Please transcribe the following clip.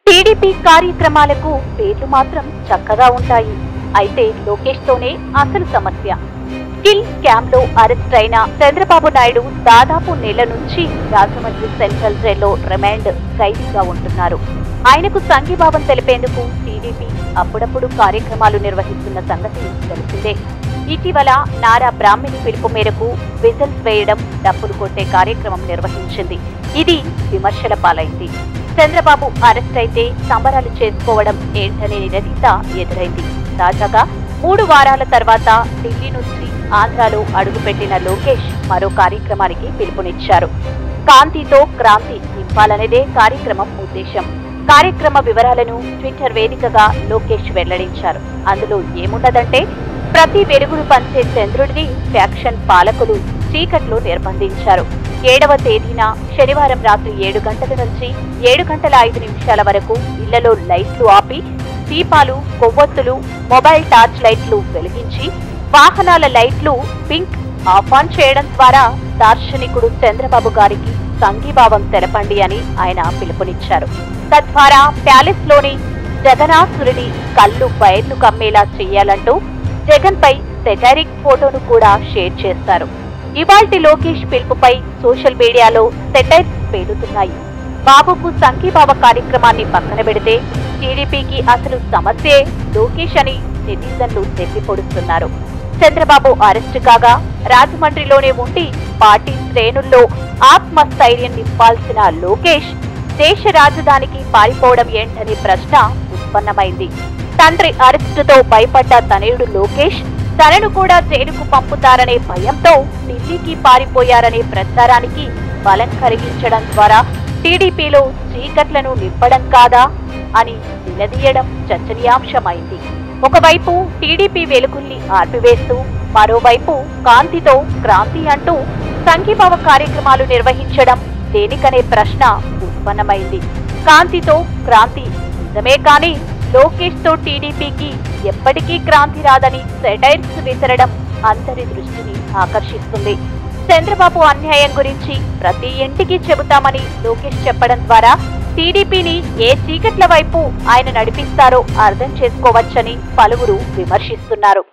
TDP కార్యక్రమాలకు పేర్లు మాత్రం చక్కగా ఉంటాయి అయితే లోకేష్ తోనే అసలు సమస్య స్కిల్ స్కామ్ లో అరెస్ట్ అయిన చంద్రబాబు నాయుడు దాదాపు నెల నుంచి రాజమండ్రి సెంట్రల్ జైల్లో రిమాండ్ ఖైదీగా ఉంటున్నారు ఆయనకు సంఘీభావం తెలిపేందుకు టీడీపీ అప్పుడప్పుడు కార్యక్రమాలు నిర్వహిస్తున్న సంగతి తెలిసిందే ఇటీవల నారా బ్రాహ్మణి పిలుపు మేరకు విజిల్స్ వేయడం డప్పులు కొట్టే కార్యక్రమం నిర్వహించింది ఇది విమర్శల పాలైంది చంద్రబాబు అరెస్ట్ అయితే సంబరాలు చేసుకోవడం ఏంటనే నిలదీత ఎదురైంది తాజాగా మూడు వారాల తర్వాత ఢిల్లీ నుంచి ఆంధ్రాలో అడుగుపెట్టిన లోకేష్ మరో కార్యక్రమానికి పిలుపునిచ్చారు కాంతితో క్రాంతి నింపాలనేదే కార్యక్రమం ఉద్దేశం కార్యక్రమ వివరాలను ట్విట్టర్ వేదికగా లోకేష్ వెల్లడించారు అందులో ఏమున్నదంటే ప్రతి వెలుగును పంచే చంద్రుడిని ఫ్యాక్షన్ పాలకులు చీకట్లో నిర్బంధించారు ఏడవ తేదీన శనివారం రాత్రి ఏడు గంటల నుంచి ఏడు గంటల ఐదు నిమిషాల వరకు ఇళ్లలో లైట్లు ఆపి దీపాలు కొవ్వొత్తులు మొబైల్ టార్చ్ లైట్లు వెలిగించి వాహనాల లైట్లు పింక్ ఆఫ్ ఆన్ చేయడం ద్వారా దార్శనికుడు చంద్రబాబు గారికి సంఘీభావం తెలపండి అని ఆయన పిలుపునిచ్చారు తద్వారా ప్యాలెస్ లోని జగనాసురుడి కళ్ళు బయర్లు కమ్మేలా చెయ్యాలంటూ జగన్ పై సెటారిక్ ఫోటోను కూడా షేర్ చేస్తారు ఇవాల్టి లోకేష్ పిలుపుపై సోషల్ మీడియాలో సెటైర్స్ పేలుతున్నాయి బాబుకు సంఘీభావ కార్యక్రమాన్ని పక్కన పెడితే టీడీపీకి అసలు సమస్యే లోకేష్ అని నెటిజన్లు తెప్పిపొడుస్తున్నారు చంద్రబాబు అరెస్టు కాగా రాజమండ్రిలోనే ఉండి పార్టీ శ్రేణుల్లో ఆత్మస్థైర్యం నింపాల్సిన లోకేష్ దేశ రాజధానికి పారిపోవడం ఏంటనే ప్రశ్న ఉత్పన్నమైంది తండ్రి అరెస్టుతో భయపడ్డ తనయుడు లోకేష్ తనను కూడా జైలుకు పంపుతారనే భయంతో ఢిల్లీకి పారిపోయారనే ప్రచారానికి బలం కలిగించడం ద్వారా టీడీపీలో చీకట్లను నింపడం కాదా అని నిలదీయడం చర్చనీయాంశమైంది ఒకవైపు టీడీపీ వెలుగుల్ని ఆర్పివేస్తూ మరోవైపు కాంతితో క్రాంతి అంటూ సంఘీభావ కార్యక్రమాలు నిర్వహించడం దేనికనే ప్రశ్న ఉత్పన్నమైంది కాంతితో క్రాంతి నిజమే కానీ లోకేష్ తో టీడీపీకి ఎప్పటికీ క్రాంతి రాదని సెటైర్స్ విసరడం అందరి దృష్టిని ఆకర్షిస్తుంది చంద్రబాబు అన్యాయం గురించి ప్రతి ఇంటికి చెబుతామని లోకేష్ చెప్పడం ద్వారా టీడీపీని ఏ చీకట్ల వైపు ఆయన నడిపిస్తారో అర్థం చేసుకోవచ్చని పలువురు విమర్శిస్తున్నారు